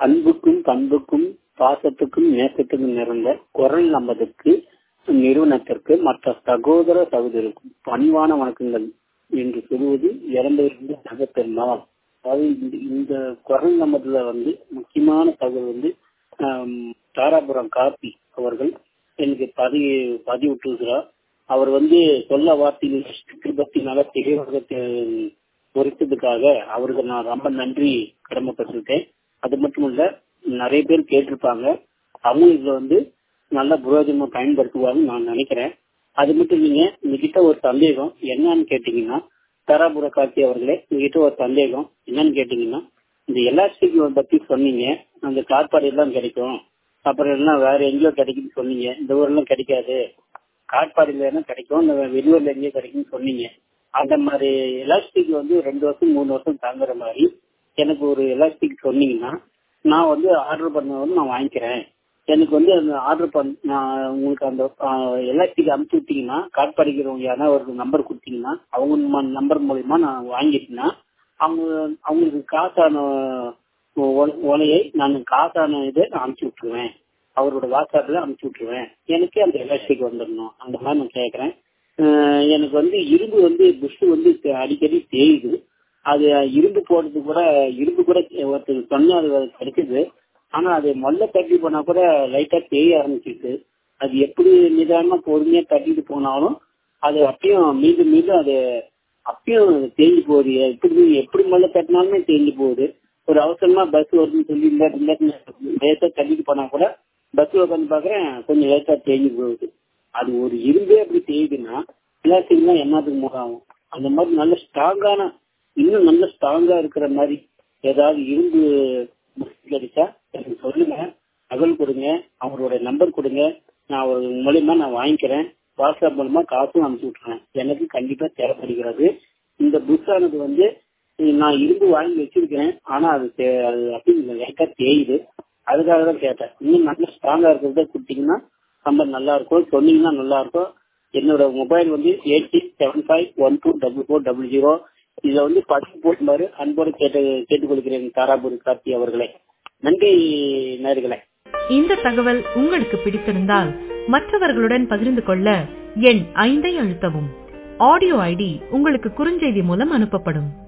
அன்புக்கும் பண்புக்கும் பாசத்துக்கும் நேசத்துக்கும் நிறைந்த குரல் நமதுக்கு நிறுவனத்திற்கு மற்ற சகோதர சகோதரருக்கும் பணிவான வணக்கங்கள் என்று சொல்வது இறந்தவருக்கு தகப்பெருமாள் அதாவது இந்த இந்த குரல் நமதுல வந்து முக்கியமான தகவல் வந்து ஆம், தாராபுரம் காப்பி அவர்கள் எனக்கு பதிவு பதிவிட்டிருக்கிறார் அவர் வந்து சொல்ல வார்த்தையில் பத்தி நல்ல தெளிவாக பொறுத்ததுக்காக அவருக்கு நான் ரொம்ப நன்றி கடமைப்பட்டிருக்கேன் அது மட்டும் இல்ல நிறைய பேர் கேட்டிருப்பாங்க அவங்க இதுல வந்து நல்ல புரோஜனமா பயன்படுத்துவாங்கன்னு நான் நினைக்கிறேன் அது மட்டும் இல்லைங்க உங்ககிட்ட ஒரு சந்தேகம் என்னன்னு கேட்டீங்கன்னா தாராபுர காட்சி அவர்களே உங்ககிட்ட ஒரு சந்தேகம் என்னன்னு கேட்டீங்கன்னா இந்த எலாஸ்டிக் பத்தி சொன்னீங்க அந்த காற்பாடு எல்லாம் கிடைக்கும் அப்புறம் எல்லாம் வேற எங்கேயோ கிடைக்குன்னு சொன்னீங்க இந்த ஊர்லாம் கிடைக்காது காட்பாடியில என்ன கிடைக்கும் இந்த வெளியூர்ல எங்கேயோ கிடைக்கும்னு சொன்னீங்க அந்த மாதிரி எலாஸ்டிக் வந்து ரெண்டு வருஷம் மூணு வருஷம் தாங்குற மாதிரி எனக்கு ஒரு எலாஸ்டிக் சொன்னீங்கன்னா நான் வந்து ஆர்டர் பண்ண வந்து நான் வாங்கிக்கிறேன் எனக்கு வந்து அந்த ஆர்டர் பண்ண நான் உங்களுக்கு அந்த எலாஸ்டிக் அனுப்பிச்சு விட்டீங்கன்னா காட்பாடிக்கிறவங்க யாரா ஒரு நம்பர் கொடுத்தீங்கன்னா அவங்க நம்பர் மூலியமா நான் வாங்கிட்டேன்னா அவங்க அவங்களுக்கு காசான ஒ- ஒலையை நான் காசான இதை நான் அனுப்பிச்சு விட்டுருவேன் அவரோட வாட்ஸ்அப்ல அனுப்பிச்சு விட்டுருவேன் எனக்கு அந்த எலாஸ்டிக் வந்துடணும் அந்த மாதிரி நான் கேட்கறேன் அஹ் எனக்கு வந்து இரும்பு வந்து புஷ் வந்து அடிக்கடி தேயுது அது இரும்பு போடுறது கூட இரும்பு கூட ஒருத்தர் சொன்னா அது கிடைக்குது ஆனா அது மொல்ல தட்டி போனா கூட லைட்டா தேய ஆரம்பிச்சிருக்கு அது எப்படி நிதானமா பொறுமையா தட்டிட்டு போனாலும் அது அப்பயும் மீண்டும் மீண்டும் அது அப்பயும் தேஞ்சு போகுது எப்படி எப்படி மொல்ல தட்டினாலுமே தேஞ்சு போகுது ஒரு அவசரமா பஸ் வருதுன்னு சொல்லி இந்த இந்த லேசா தள்ளிட்டு போனா கூட பஸ் உட்காந்து பாக்குறேன் கொஞ்சம் லேசா தேஞ்சு போகுது அது ஒரு இரும்பே அப்படி தேயுதுன்னா பிளாஸ்டிக்னா என்னத்துக்கு முகாகும் அந்த மாதிரி நல்ல ஸ்ட்ராங்கான இன்னும் நல்ல ஸ்ட்ராங்கா இருக்கிற மாதிரி ஏதாவது இரும்பு கிடைச்சா எனக்கு சொல்லுங்க தகவல் கொடுங்க அவரோட நம்பர் கொடுங்க நான் அவர் மூலியமா நான் வாங்கிக்கிறேன் வாட்ஸ்அப் மூலமா காசும் அனுப்பிச்சு விட்டுறேன் எனக்கு கண்டிப்பா தேவைப்படுகிறது இந்த புத்தானது வந்து நான் இரும்பு வாங்கி வச்சிருக்கிறேன் ஆனா அது தே- அது அப்படி லைட்டா தேயுது அதுக்காக தான் கேட்டேன் இன்னும் நல்ல ஸ்ட்ராங்கா இருக்கிறத கொடுத்தீங்கன்னா ரொம்ப நல்லா இருக்கும் சொன்னீங்கன்னா நல்லா இருக்கும் என்னோட மொபைல் வந்து eight six seven five one two double four double zero இதுல வந்து பட்டு போட்டுமாறு அன்போடு கேட்டு கேட்டுக்கொள்கிறேன் தாராபுரி கார்த்தி அவர்களே நன்றி நேர்களே இந்த தகவல் உங்களுக்கு பிடித்திருந்தால் மற்றவர்களுடன் பகிர்ந்து கொள்ள எண் ஐந்தை அழுத்தவும் ஆடியோ ஐடி உங்களுக்கு குறுஞ்செய்தி மூலம் அனுப்பப்படும்